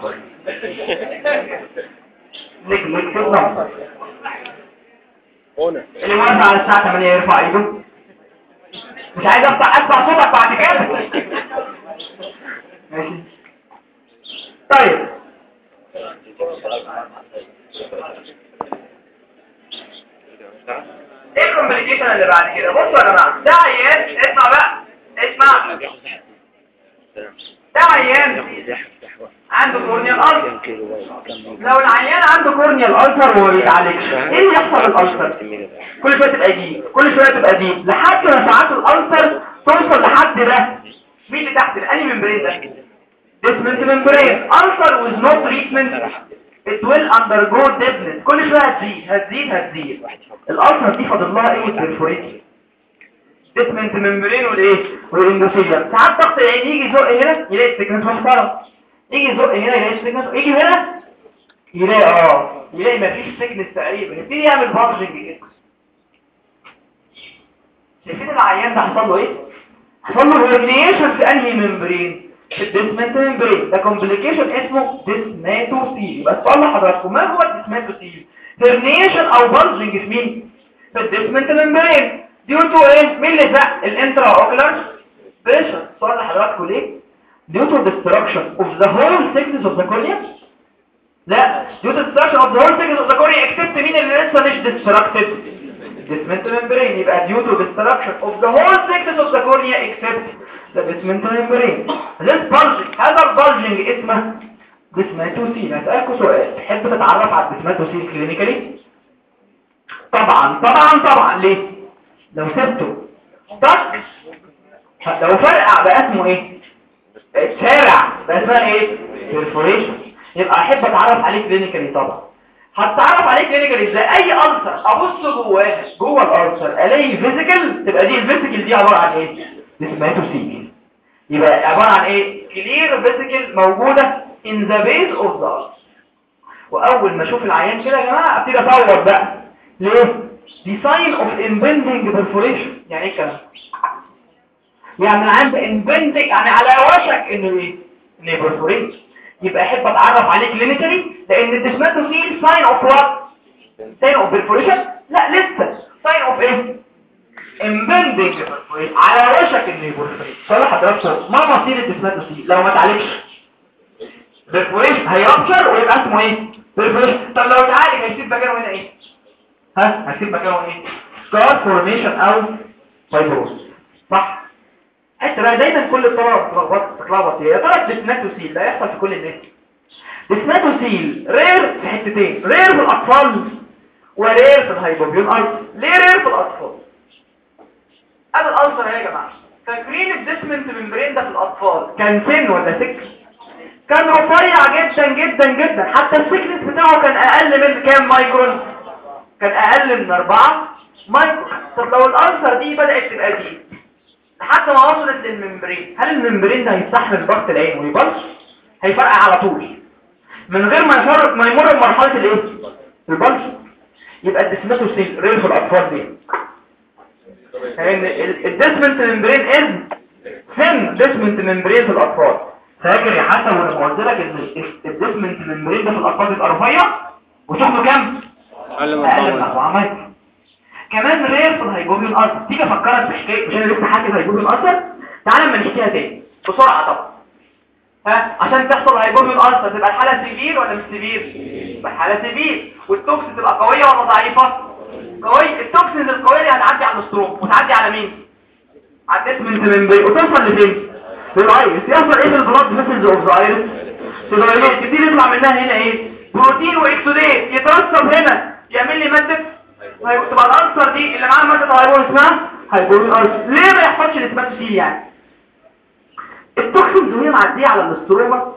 نمبر نجلكتيف نمبر هنا اللي موزع على الساعة 8 يرفع ايده مش عايز افتح اسمع صوتك بعد كده ماشي طيب ايه الكومبليكيشن اللي بعد كده بصوا يا جماعه ده عيان اسمع بقى اسمع ده عيان عنده كورنيال ألسر لو العيان عنده كورنيال ألسر وما بيتعالجش ايه اللي يحصل للألسر كل شويه تبقى دي كل شويه تبقى دي لحد ما ساعات الألسر توصل لحد ده مين اللي تحت الاني ممبرين ده ديسمنت ممبرين ألسر with no treatment it will undergo deafness كل شويه هتزيد هتزيد هتزيد الألسر دي فاضل لها ايه والبرفوريشن ديسمنت ممبرين والايه والاندوثيليوم ساعات ضغط العين يجي يزق هنا يلاقي السكنس محترم يجي يزق هنا يلاقي السكنس يجي هنا يلاقي اه يلاقي مفيش سكنس تقريبا يبتدي يعمل بارجنج كده شايفين العيان ده حصل له ايه حصل له هيرنيشن في انهي ممبرين في الديسمنت ممبرين ده كومبليكيشن اسمه ديسماتوسيل بس اقول لحضراتكم ما هو الديسماتوسيل هيرنيشن او بارجنج في مين في الديسمنت ممبرين ديو تو ايه مين اللي زق الانترا اوكلر بريشر سؤال لحضراتكم ليه due to destruction of the whole thickness of the cornea لا due to destruction of the whole thickness of the cornea except مين اللي لسه مش destructed basement membrane يبقى due to destruction of the whole thickness of the cornea except the basement membrane this bulging هذا البلجنج اسمه ديسماتوسيل هسألكوا سؤال تحب تتعرف على الديسماتوسيل كلينيكالي طبعا طبعا طبعا ليه لو سبته طق لو فرقع بقى اسمه ايه شارع بقى اسمها ايه perforation يبقى احب اتعرف عليه كلينيكالي طبعا هتعرف عليه كلينيكالي ازاي اي ألسر ابص جواها جوه الألسر الاقي فيزيكال تبقى دي الفيزيكال دي عباره عن ايه ديسماتوسيل يبقى عباره عن ايه كلير فيزيكال موجوده in the base of the ulcer واول ما اشوف العيان كده يا جماعه ابتدي اصور بقى ليه دي sign of impending perforation يعني ايه الكلام يعني عند impending يعني على وشك انه ايه انه perforate يبقى احب اتعرف عليه كلينيكالي لان الديسماتوسيل sign of what sign of perforation لا لسه sign of ايه impending perforation على وشك انه perforate صالح حضراتكم ما مصير الديسماتوسيل لو ما اتعالجش perforation هيرابشر ويبقى اسمه ايه perforation طب لو اتعالج هيسيب مكانه هنا ايه ها هسيب مكانه ايه سكار فورميشن او فايبروز صح حتى بقى دايما كل الطلبه بتتلخبط بتتلخبط هي ترى الديسماتوسيل ده يحصل في كل الناس ديسماتوسيل رير في حتتين رير في الاطفال ورير في الهايبوبيون ايضا ليه رير في الاطفال ادي الالسر اهي يا جماعه فاكرين الديسمنت ممبرين ده في الاطفال كان سن ولا سك كان رفيع جدا جدا جدا حتى السكنس بتاعه كان اقل من كام مايكرون كان اقل من 4 مايكرون طب لو الالسر دي بدات تبقى دي لحد ما وصلت للممبرين هل الممبرين ده هيستحمل ضغط العين ويبلش هيفرقع على طول من غير ما يمر ما يمر بمرحله الايه البلش يبقى الديسماتوسيل ريل في الاطفال دي لان الديسمنت ممبرين از ثين ديسمنت ممبرين في الاطفال فاكر يا حسن وانا قلت لك ان الديسمنت ممبرين ده في الاطفال بيبقى رفيع وشكله كام اقل من اقل من طول 4 متر كمان رير في الهيبوبيون ألسر تيجي افكرك بحكايه مش انا لسه حاكي الهيبوبيون ألسر تعالى اما نحكيها تاني بسرعه طبعا ها عشان تحصل هيبوبيون ألسر تبقى الحاله سيفير ولا مش سيفير تبقى الحاله سيفير والتوكس تبقى قويه ولا ضعيفه قويه التوكسينز القويه دي هتعدي على الستروم وتعدي على مين على الديسمنت ممبرين وتوصل لفين للايرس يحصل ايه في البلاد فيسلز اوف ذا ايرس تبقى تبتدي يطلع منها هنا ايه بروتين واكسوديت يترسب هنا يعمل لي ماده هيبقى- تبقى الانسر دي اللي معاها ماده هيبقى اسمها هيبقى الانسر ليه ما يحصلش الاسماتوسيل يعني التوكسينز وهي معديه على الاستروما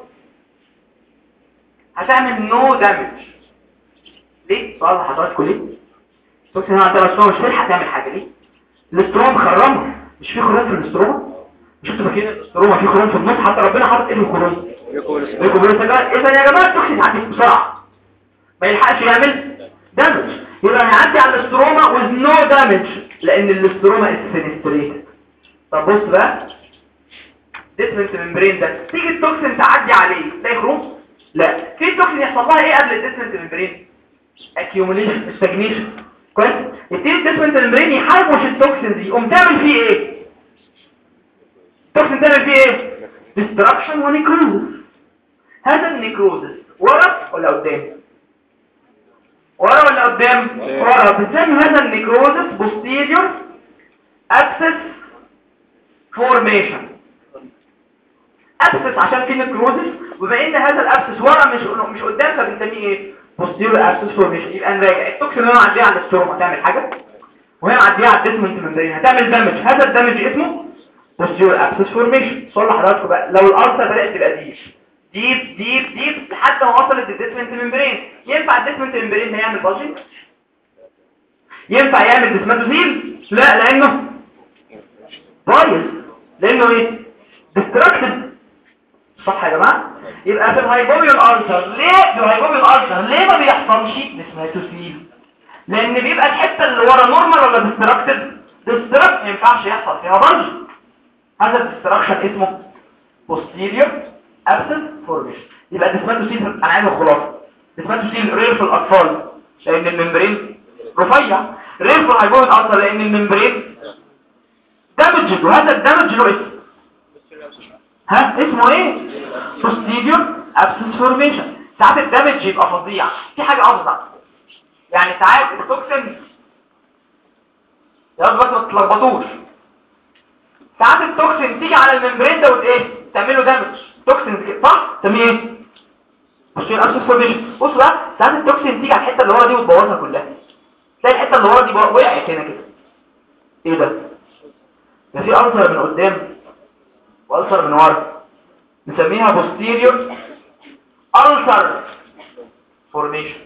هتعمل نو دامج ليه سؤال حضراتكم ليه التوكسين هنا عندها الاستروما مش هتلحق تعمل حاجه ليه الاستروما مخرمه مش في خروج في الاستروما مش انتوا فاكرين الاستروما في خروج في النص حتى ربنا حاطط ايه في الخروج يقول بيكم بين السجارة اذا يا جماعة التوكسين يعدي بسرعة ما يلحقش يعمل دامج يبقى هيعدي على الاستروما with no damage لان الاستروما is fenestrated طب بص بقى ديسمنت ممبرين ده تيجي التوكسين تعدي عليه تلاقي خروج لا يحصل لها ايه قبل الديسمنت ممبرين اكيوميليشن استجنيشن كويس يبتدي الديسمنت ممبرين يحرمش التوكسين دي يقوم تعمل فيه ايه التوكسين تعمل فيه ايه ديستراكشن ونيكروزس هذا النيكروزس ورا ولا قدام ورا ولا قدام ورا بنسمي هذا النيكروزس بوستيريور ابسس فورميشن ابسس عشان في نيكروزس وبما ان هذا الابسس ورا مش مش قدام فبنسميه ايه بوستيريور ابسس فورميشن يبقى نراجع التوكسين اللي معديه على الستروم هتعمل حاجه وهي معديه على الديسمنت ممبرين هتعمل دامج هذا الدامج اسمه بوستيريور ابسس فورميشن صلح لحضراتكم بقى لو الارثر بدات تبقى ديب ديب ديب ديب لحد ما وصلت للديسمنت ممبرين ينفع الديسمنت ممبرين ده يعمل بلجنج ينفع يعمل ديسماتوزيل لا لانه بايظ لانه ايه ديستراكتد صح يا جماعه يبقى في الهايبوبيال ألسر ليه في الهايبوبيال ألسر ليه ما بيحصلش ديسماتوزيل لان بيبقى الحته اللي ورا نورمال ولا ديستراكتد ديستراكت ما ينفعش يحصل فيها بلج هذا الديستراكشن اسمه posterior absent formation يبقى ديسماتوسيل انا عايز الخلاصه ديسماتوسيل رير في الاطفال لان الممبرين رفيع رير في الهايبويد اصلا لان الممبرين دامج وهذا الدامج له اسم ها اسمه ايه posterior absent formation ساعات الدامج يبقى فظيع في حاجه افظع يعني ساعات التوكسين يا بس ما تتلخبطوش ساعات التوكسين تيجي على الممبرين ده وت ايه تعمل له دامج توكسين كده صح تسميه ايه بصوا الابسس فورميشن بصوا بقى ساعات التوكسين تيجي على الحته اللي ورا دي وتبوظها كلها تلاقي الحته اللي ورا دي وقعت هنا كده ايه ده ده في ألسر من قدام وألسر من ورا نسميها posterior ألسر فورميشن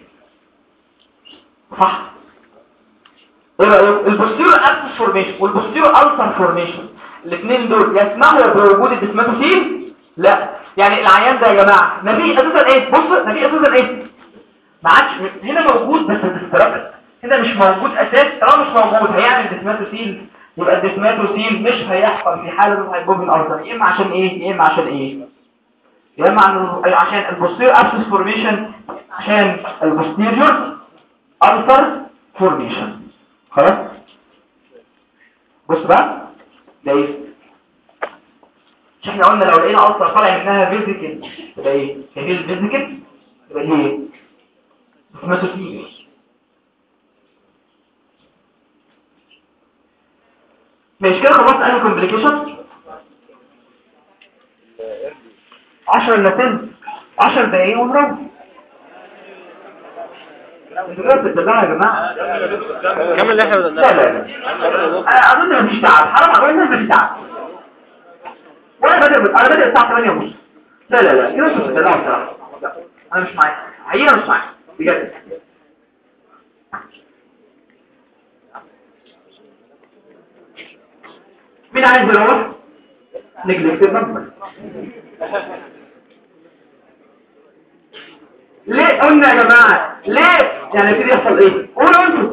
صح ايه رأيك البوستيرو ابسس فورميشن والبوستيرو ألسر فورميشن الاثنين دول يسمحوا بوجود الديسماتوسين لا يعني العيان ده يا جماعه نبي اساسا ايه بص نبي اساسا ايه ما عادش هنا موجود بس ديستراكت هنا مش موجود اساس طالما مش موجود هيعمل ديسماتوسين يبقى الديسماتوسين مش هيحصل في حاله الهايبوبين ألسر يا اما عشان ايه يا اما عشان ايه يا اما عشان البوستيرو ابسس فورميشن عشان البوستيريور ألسر فورميشن خلاص بص بقى ده ايه مش احنا قلنا لو لقينا ألسر طالع منها فيزيكال تبقى ايه هي الفيزيكال تبقى دي ايه ديسماتوسين مش كده خلصت انهي كومبليكيشن 10 الا 10 10 دقايق ونروح انتوا كده بتدلعوا يا جماعه كمل اللي احنا لا لا لا أنا اظن مفيش تعب حرام عليكم مفيش تعب وانا بادئ انا بادئ الساعه 8 ونص لا لا لا كده انتوا بتدلعوا بصراحه لا، انا مش معاك حقيقه مش معاك بجد مين عايز يروح نجلكت النمبر ليه قلنا يا جماعة ليه يعني كده يحصل ايه قولوا انتوا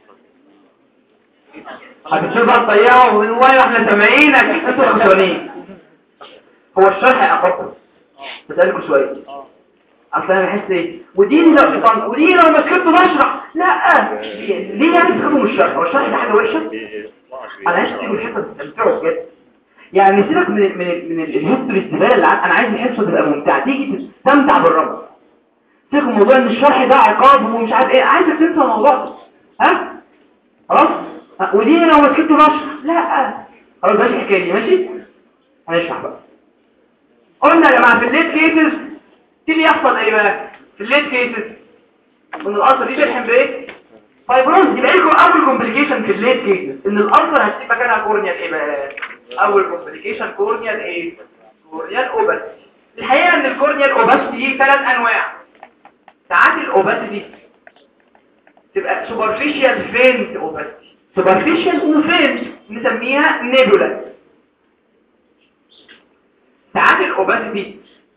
هتشوفها الطيارة ومن وين احنا سامعينك انتوا خسرانين هو الشرح يا اخواتكم بسألكوا شوية اصل انا بحس ايه وديني لو شيطان وديني لو مسكته بشرح لا ليه يعني تخافوا من الشرح هو الشرح ده حاجة وحشة انا عايز تيجي الحته تستمتعوا بجد يعني سيبك من ال من ال من ال- الهيستوري الزباله اللي عن- انا عايز الحصه تبقى ممتعه تيجي تستمتع بالرمز سيبك من موضوع ان الشرح ده عقاب ومش عارف ايه عايزك تنسى الموضوع ده ها خلاص ها، ودي لو ما سكتوا بشرح لا خلاص بلاش الحكايه دي ماشي هنشرح بقى قلنا يا جماعه في الليت كيسز تيجي يحصل ايه بقى في الليت كيسز ان القصر دي تلحم بايه فايبروز يبقى لكم اول كومبليكيشن في الليت كيسز ان الالسر هتسيب مكانها كورنيال ايه بقى اول كومبليكيشن كورنيال ايه كورنيال اوبس الحقيقه ان الكورنيال اوبس دي ثلاث انواع ساعات الاوبس دي تبقى سوبرفيشال فينت اوبس سوبرفيشال وفينت نسميها نيبولا ساعات الاوبس دي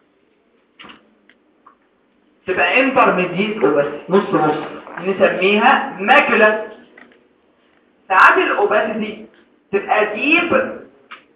تبقى انترميديت اوبس نص نص نسميها ماكولا ساعات الاوباسيتي تبقى ديب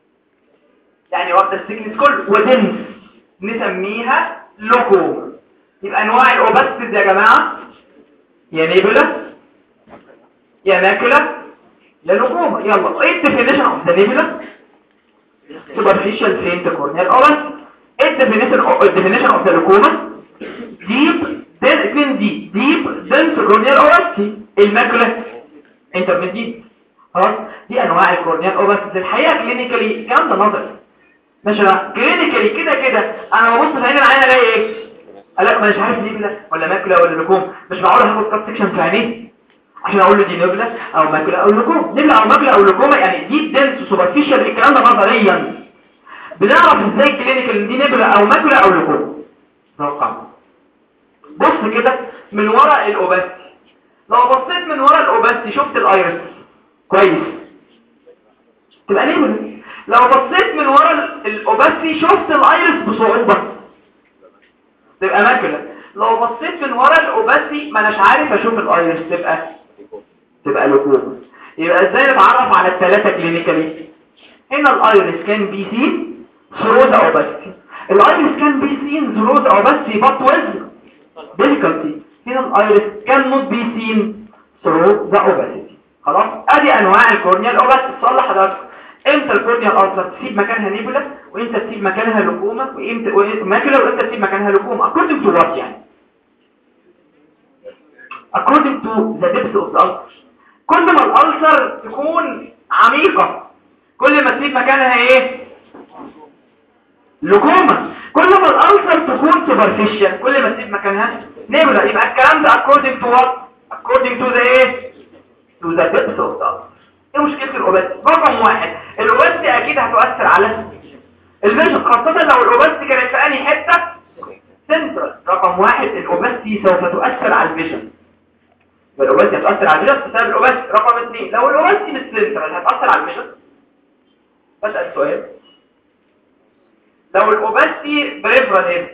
يعني واخده السكنس كله ودنس نسميها لوكو يبقى انواع الاوبستيز يا جماعه يا نيبولا يا ماكولا يا لوكوما يلا ايه الديفينيشن اوف ذا نيبولا superficial faint corneal obus ايه الديفينيشن اوف الديفينيشن اوف ذا لوكوما ديب دين اتنين دي ديب دنس كورنيال اوبستي الماكولا انترميديت خلاص دي انواع الكورنيال اوبستي الحقيقه كلينيكالي الكلام ده نظري ماشي بقى كلينيكالي كده كده انا ببص في عين العين الاقي ايه الاقي مش عارف نيبلا ولا ماكولا ولا لوكوم مش معقول هاخد كات سكشن في عينيه عشان اقول له دي نيبلا او ماكولا او لوكوم نيبلا او ماكولا او لوكوما يعني دي دنس سوبرفيشال الكلام ده نظريا بنعرف ازاي كلينيكال دي نيبلا او ماكولا او لوكوم رقم بص كده من ورا الاوباستي لو بصيت من ورا الاوباستي شفت الايرس كويس تبقى نيبلا لو بصيت من ورا الاوباستي شفت الايرس بصعوبة تبقى ماكولا لو بصيت من ورا الاوباستي ما اناش عارف اشوف الايرس تبقى تبقى لوكوما يبقى ازاي نتعرف على الثلاثه كلينيكالي هنا الايرس كان بي سي ثرو ذا اوباستي الايرس كان بي سي ثرو ذا اوباستي but with difficulty هنا الايرس كان not be seen through the opacity خلاص ادي انواع الكورنيال اوباستي صلح حضرتك امتى الكورنيال ارتر تسيب مكانها نيبولا وامتى تسيب مكانها لوكوما وامتى ماكولا وامتى تسيب مكانها لوكوما according to what يعني according to the depth of the ulcer كل ما الالسر تكون عميقة كل ما تسيب مكانها ايه لوكوما كل ما الالسر تكون superficial كل ما تسيب مكانها نيبولا يبقى الكلام ده according to what according to the ايه to the depth of the ulcer ايه مشكلة الاوباستي رقم واحد الاوباستي اكيد هتؤثر على الفيجن خاصة لو الاوباستي كانت في انهي حتة سنترال رقم واحد الاوباستي سوف تؤثر على الفيجن الاوباستي هتؤثر على الفيجن بسبب الاوباستي رقم اثنين لو الاوباستي مش سنترال هتأثر على الفيجن بسأل سؤال لو الاوباستي بريفرال هنا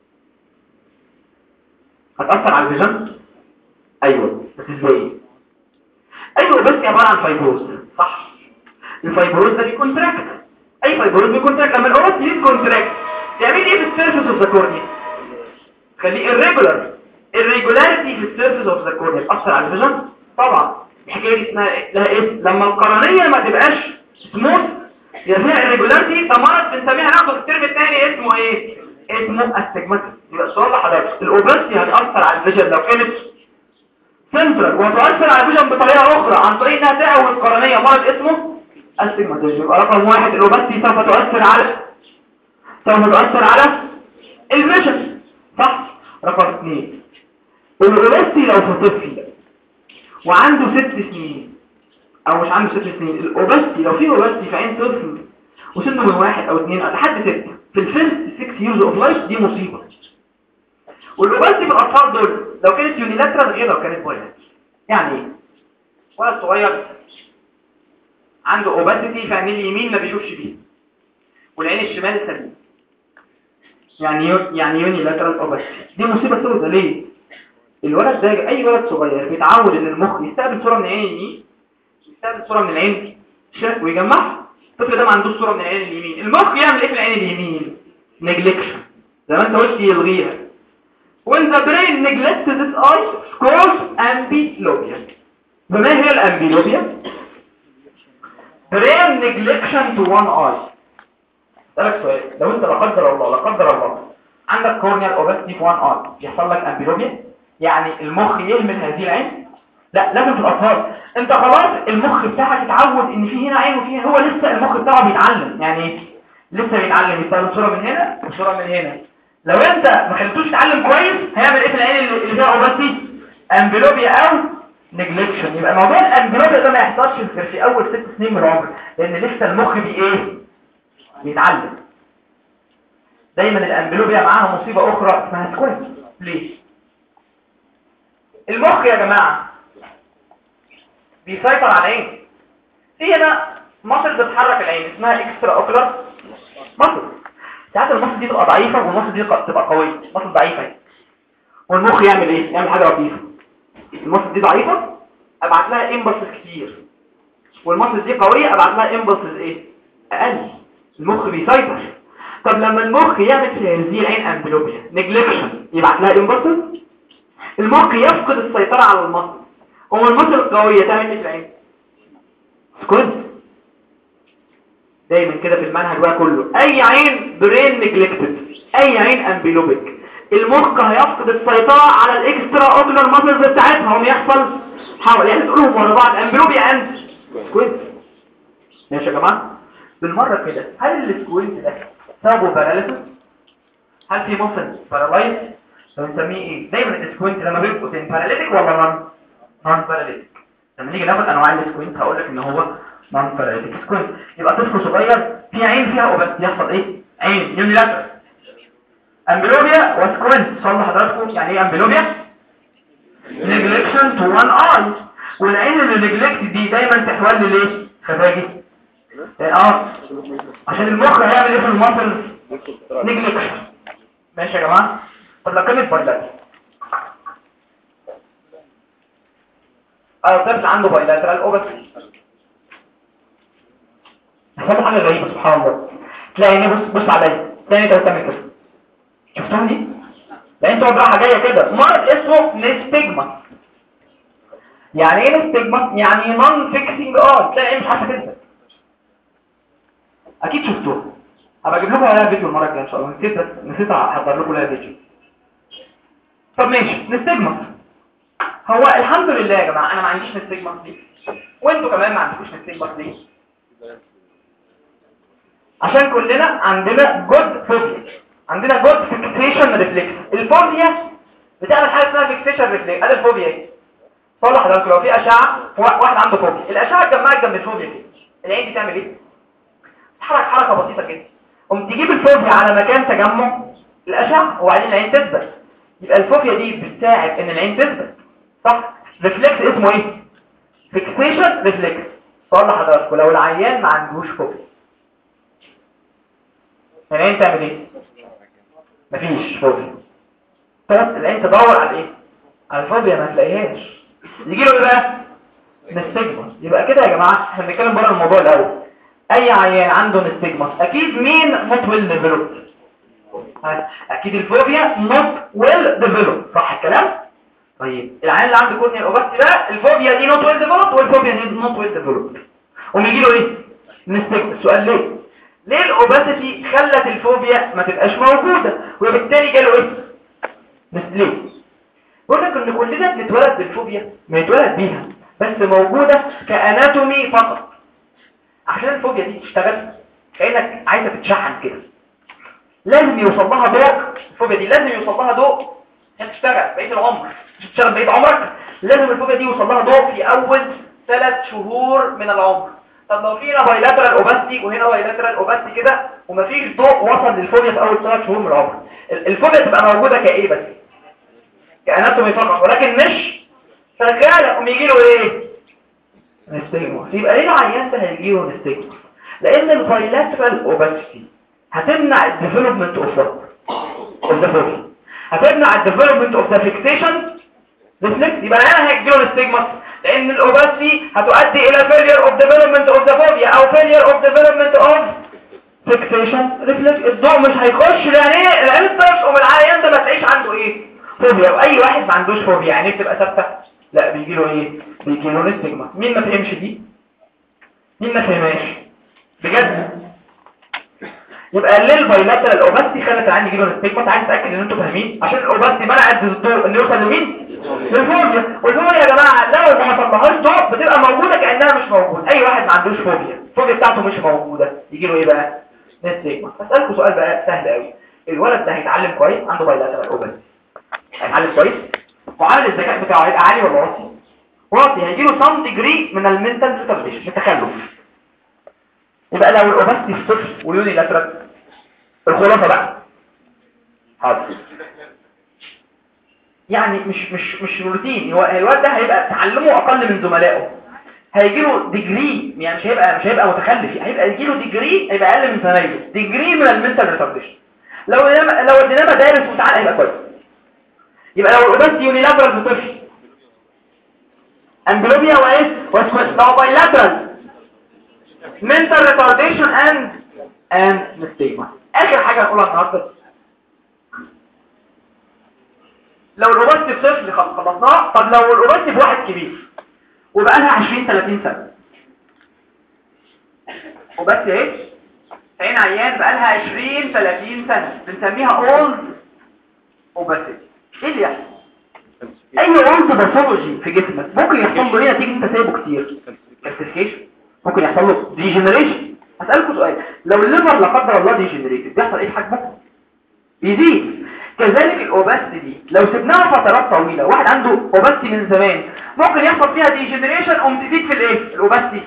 هتأثر على الفيجن ايوه بس ازاي ايوه بس عباره عن فايبروز صح الفايبروز ده بيكونتراكت اي فايبروز بيكونتراكت لما الاوروس يكونتراكت يعمل ايه في السيرفيس اوف ذا كورنيا خليه irregular irregularity في السيرفيس اوف ذا كورنيا تاثر على الفيجن طبعا الحكايه دي اسمها لها ايه لما القرنيه ما تبقاش سموث يبقى فيها irregularity ده مرض بنسميها ناخده في الترم الثاني اسمه ايه اسمه استجماتيك يبقى السؤال لحضرتك الاوبستي هتاثر على الفيجن لو كانت سنترال وهتؤثر على الفيجن بطريقة أخرى عن طريق إنها تعوي القرنية مرض اسمه استجماتيزم يبقى رقم واحد الأوبستي سوف تؤثر على سوف تؤثر على الفيجن صح رقم اثنين الأوبستي لو في طفل وعنده ست سنين أو مش عنده ست سنين الأوبستي لو في أوبستي في عين طفل وسنه من واحد أو اثنين أو لحد ستة في الفيرست 6 years of life دي مصيبة والاوبستي في الاطفال دول لو كانت يونيلاترال غير لو كانت بايلاترال يعني ايه ولد صغير عنده اوبستي في عين اليمين ما بيشوفش بيه والعين الشمال سليم يعني يو... يعني يونيلاترال اوبستي دي مصيبه سوداء ليه الولد ده اي ولد صغير بيتعود ان المخ يستقبل صوره من العين اليمين يستقبل صوره من العين الشمال ويجمعها الطفل ده ما عندوش صوره من العين اليمين المخ يعمل ايه في العين اليمين نيجلكشن زي ما انت قلت يلغيها when the brain neglects this eye scores amblyopia فما هي الامبليوبيا brain neglection to one eye اسالك سؤال لو انت لا قدر الله لا قدر الله عندك corneal opacity في one eye يحصل لك امبليوبيا يعني المخ يهمل هذه العين لا لازم في الاطفال انت خلاص المخ بتاعك اتعود ان في هنا عين وفي هنا هو لسه المخ بتاعه بيتعلم يعني ايه لسه بيتعلم يستخدم صوره من هنا وصوره من هنا لو انت ما خليتوش يتعلم كويس هيعمل ايه في العين اللي فيها اوباسي امبلوبيا او نيجلكشن يبقى موضوع الامبلوبيا ده ما يحصلش غير في اول ست سنين من العمر لان لسه المخ بي ايه بيتعلم دايما الامبلوبيا معاها مصيبه اخرى اسمها سكوينت ليه المخ يا جماعه بيسيطر على العين في هنا مصل بتحرك العين اسمها اكسترا اوكلر مصل ساعات المصل دي تبقى ضعيفة والمصل دي تبقى قوية مصل ضعيفة والمخ يعمل ايه يعمل حاجة لطيفة المصل دي ضعيفة ابعت لها امبلسز كتير والمصل دي قوية ابعت لها امبلسز ايه اقل المخ بيسيطر طب لما المخ يعمل في هذه العين امبلوبيا نجلكشن يبعت لها امبلس المخ يفقد السيطرة على المصل وما المصل القوية تعمل ايه في العين سكوت دايما كده في المنهج بقى كله اي عين برين نجلكتد اي عين امبلوبيك المخ هيفقد السيطرة على الاكسترا اوبنر ماسلز بتاعتها هم يحصل حاول يعني تقولهم ورا بعض امبلوبيا اند سكوينت ماشي يا جماعه بالمره كده هل السكوينت ده سببه باراليسيس هل في مفصل بارالايز بنسميه ايه دايما السكوينت لما بيبقوا تين باراليتيك ولا نون نون باراليتيك لما نيجي ناخد انواع السكوينت هقول لك ان هو نون باراليتيك سكوينت يبقى طفل صغير في عين فيها وبس يحصل ايه عين يونيلاترال امبلوبيا وسكوينت صلوا حضراتكم يعني ايه امبلوبيا neglection to one eye والعين اللي neglect دي دايما تحول ليه خفاجي اه عشان المخ هيعمل ايه في المصل neglection ماشي يا جماعه طب لو كانت بايلاترال اه طفل عنده بايلاترال اوبسي حصل حاجه غريبه سبحان الله تلاقي عينيه بص بص عليا تاني انت بتعمل كده شفتها دي لا انت رايحه جايه كده مرض اسمه نستجما يعني ايه نستجما يعني نون فيكسنج اه تلاقي ايه مش عارفه تنزل اكيد شفتوها هبقى اجيب لكم عليها فيديو المره الجايه ان شاء الله نسيت بس نسيت احضر لكم لها فيديو طب ماشي نستجما هو الحمد لله يا جماعه انا ما عنديش نستجما دي وانتوا كمان ما عندكوش نستجما دي عشان كلنا عندنا جود فوبيا عندنا جود فيكسيشن ريفلكس الفوبيا بتعمل حاجه اسمها فيكسيشن ريفلكس ادي الفوبيا ايه صلح حضرتك لو في اشعه واحد عنده فوبيا الاشعه اتجمعت جنب الفوبيا كده العين دي تعمل ايه تحرك حركه بسيطه جدا قوم تجيب الفوبيا على مكان تجمع الاشعه وبعدين العين تثبت يبقى الفوبيا دي بتساعد ان العين تثبت صح ريفلكس اسمه ايه فيكسيشن ريفلكس صلح حضرتك لو العيان ما عندوش فوبيا العين تعمل ايه مفيش فوبيا طب العين تدور على ايه على الفوبيا ما تلاقيهاش يجي له ايه بقى نستجما يبقى كده يا جماعه احنا بنتكلم بره الموضوع الاول اي عيان عنده نستجما اكيد مين نوت ويل ديفلوبد اكيد الفوبيا نوت ويل ديفلوبد صح الكلام طيب العيان اللي عنده كورنيال اوباستي بقى الفوبيا دي نوت ويل ديفلوبد والفوبيا دي نوت ويل ديفلوبد ويجي له ايه نستجما السؤال ليه ليه الاوباسيتي خلت الفوبيا ما تبقاش موجودة وبالتالي جاله ايه ليه بقول لك ان كلنا بنتولد بالفوبيا بنتولد بيها بس موجودة كاناتومي فقط عشان الفوبيا دي تشتغل كأنك عايزة تتشحن كده لازم يوصل لها ضوء الفوبيا دي لازم يوصل لها ضوء عشان تشتغل بقية العمر مش تشتغل بقية عمرك لازم الفوبيا دي يوصل لها ضوء في اول ثلاث شهور من العمر طب لو في هنا بايلاترال اوباستي وهنا بايلاترال اوباستي كده ومفيش ضوء وصل للفوبيا في اول ثلاث شهور من العمر الفوبيا تبقى موجوده كايه بس كاناتومي فقط ولكن مش شغاله قوم يجي له ايه نستجما يبقى ليه العيان ده هيجي له نستجما لان البايلاترال اوباستي هتمنع الديفلوبمنت اوف اوف ذا فوبيا هتمنع الديفلوبمنت اوف ذا فيكسيشن ريفلكس يبقى العيان هيجي له نستجما لان الاوباسي هتؤدي الى failure of development of the phobia او failure of development of fixation reflex الضوء مش هيخش لعينيه العين تقوم العيان ده ما تلاقيش عنده ايه فوبيا واي واحد ما عندوش فوبيا يعني بتبقى ثابته لا بيجي له ايه بيجي له نستجما مين ما فهمش دي مين ما فهمهاش بجد يبقى ليه البايلاترال اوباستي خلت العين يجي له نستجما عايز اتاكد ان انتوا فاهمين عشان الاوباستي منعت الضوء انه يوصل لمين للفوبيا والفوبيا يا جماعه لو ما وصلهاش ضوء بتبقى موجوده كانها مش موجوده اي واحد ما عندوش فوبيا الفوبيا بتاعته مش موجوده يجي له ايه بقى نستجما اسالكم سؤال بقى سهل قوي الولد ده هيتعلم كويس عنده بايلاترال اوباستي هيتعلم كويس وعامل الذكاء بتاعه هيبقى عالي ولا واطي واطي هيجي له سام ديجري من المنتال ريتارديشن التخلف يبقى لو الاوباستي صفر ويوني لاترال الخلاصه بقى حاضر يعني مش مش مش روتين هو الواد ده هيبقى تعلمه اقل من زملائه هيجي له ديجري يعني مش هيبقى مش هيبقى متخلف هيبقى يجي له ديجري هيبقى اقل من زمايله ديجري من المنتال ريتارديشن لو لو ادينا مدارس وتعال هيبقى كويس يبقى لو الاوباستي يونيلاترال في طفل امبلوبيا وايه وسكويت لو بايلاترال mental retardation and and nystagma اخر حاجه هنقولها النهارده لو الاوباستي بصفر خلاص خلصناها طب لو الاوباستي بواحد كبير وبقى لها 20 30 سنه اوباستي ايه عين عيان بقى لها 20 30 سنه بنسميها اولد اوباستي ايه اللي يحصل اي اولد باثولوجي في جسمك ممكن يحصل له ايه نتيجه انت سايبه كتير كالسيفيكيشن ممكن يحصل له ديجنريشن هسألكم سؤال لو الليفر لا قدر الله ديجنريتد بيحصل ايه في حجمه بيزيد كذلك الاوباستي دي لو سبناها فترات طويلة واحد عنده اوباستي من زمان ممكن يحصل فيها ديجنريشن قوم تزيد في الايه الاوباستي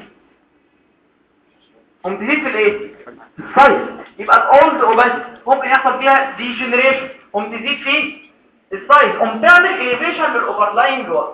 قوم تزيد في الايه في السايز يبقى الاولد اوباستي ممكن يحصل فيها ديجنريشن قوم تزيد في السايز قوم تعمل اليفيشن للاوفرلاين جوه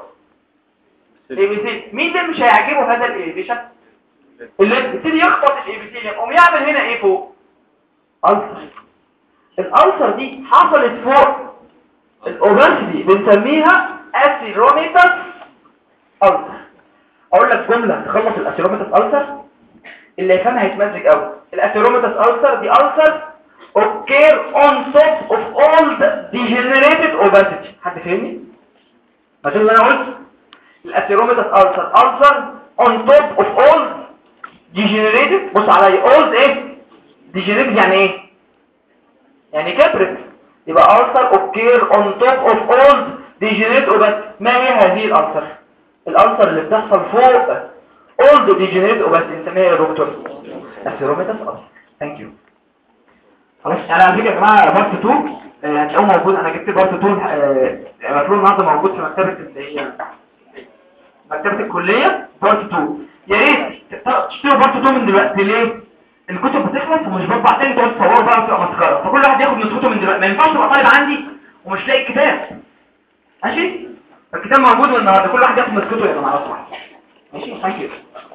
مين اللي مش هيعجبه هذا الاليفيشن اللي يبتدي يخبط الابيثيليوم قوم يعمل هنا ايه فوق ألسر الألسر دي حصلت فوق الأوباسيتي بنسميها أسيروميتس ألسر أقول لك جملة تخلص الأسيروميتس ألسر اللي يفهمها هيتمزج قوي الأسيروميتس ألسر دي ألسر occur on top of all the degenerated obesity حد فهمني؟ ما اللي أنا قلت الأسيروميتس ألسر ألسر on top of all degenerated بص عليا old ايه degenerated يعني ايه يعني كبرت يبقى ulcer occur on top of old degenerated obesity ما هي هذه الألسر الألسر اللي بتحصل فوق old degenerated obesity نسميها يا دكتور اسيروميتاس ألسر ثانك يو خلاص يعني على فكره يا جماعه بارت 2 آه، هتلاقوه موجود انا جبت بارت 2 آه، مطلوب النهارده موجود في مكتبه اللي هي مكتبه الكليه بارت 2 يا ريت تشتروا بارت 2 من دلوقتي ليه الكتب بتخلص ومش بطبع تاني تقعد تصوروا بقى وتبقى مسخره فكل واحد ياخد نسخته من دلوقتي ما ينفعش تبقى طالب عندي ومش لاقي الكتاب ماشي الكتاب موجود النهارده كل واحد ياخد نسخته يا جماعه ماشي ثانك يو